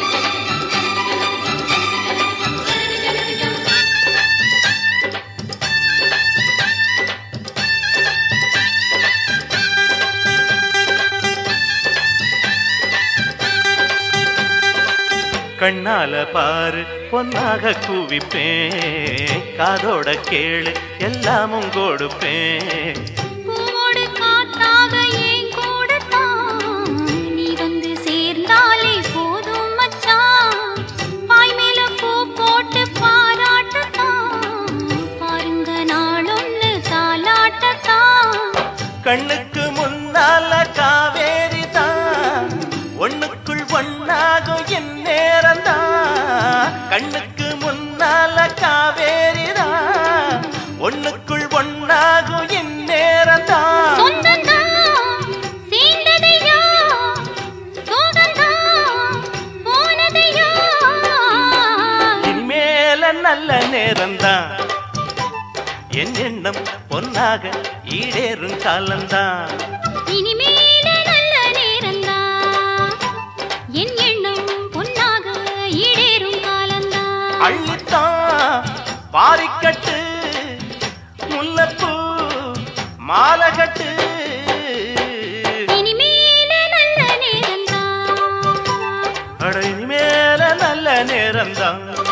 கண்ணால பாரு பொன்னாக கூவிப்பேன் காதோட கேளு எல்லாமும் கொடுப்பேன் பூவோடு காத்தாக என் கூடத்தான் நீ வந்து சேர்ந்தாலே போதும் மச்சான் பாய் மேல பூ போட்டு பாராட்டத்தான் பாருங்க நாளொன்னு தாலாட்டத்தான் கண்ணுக்கு முன்னால காவேரி தான் ஒண்ணுக்குள் ஒண்ணாகும் என் நேரம் தான் கண்ணுக்கு முன்னால காவேரி தான் ஒண்ணுக்குள் ஒண்ணாகும் என் நேரம் தான் சொந்தந்தான் சேர்ந்ததையா சோகந்தான் போனதையா இனிமேல நல்ல நேரம்தான் என் எண்ணம் பொன்னாக ஈடேறும் காலம்தான் இனிமேல நல்ல நேரந்தான் என் எண்ணம் பொன்னாக ஈடேறும் காலந்தான் அள்ளித்தான் பாரிக்கட்டு முல்லப்பூ மாலகட்டு இனிமேல நல்ல நேரந்தான் அட இனிமேல நல்ல நேரம்தான்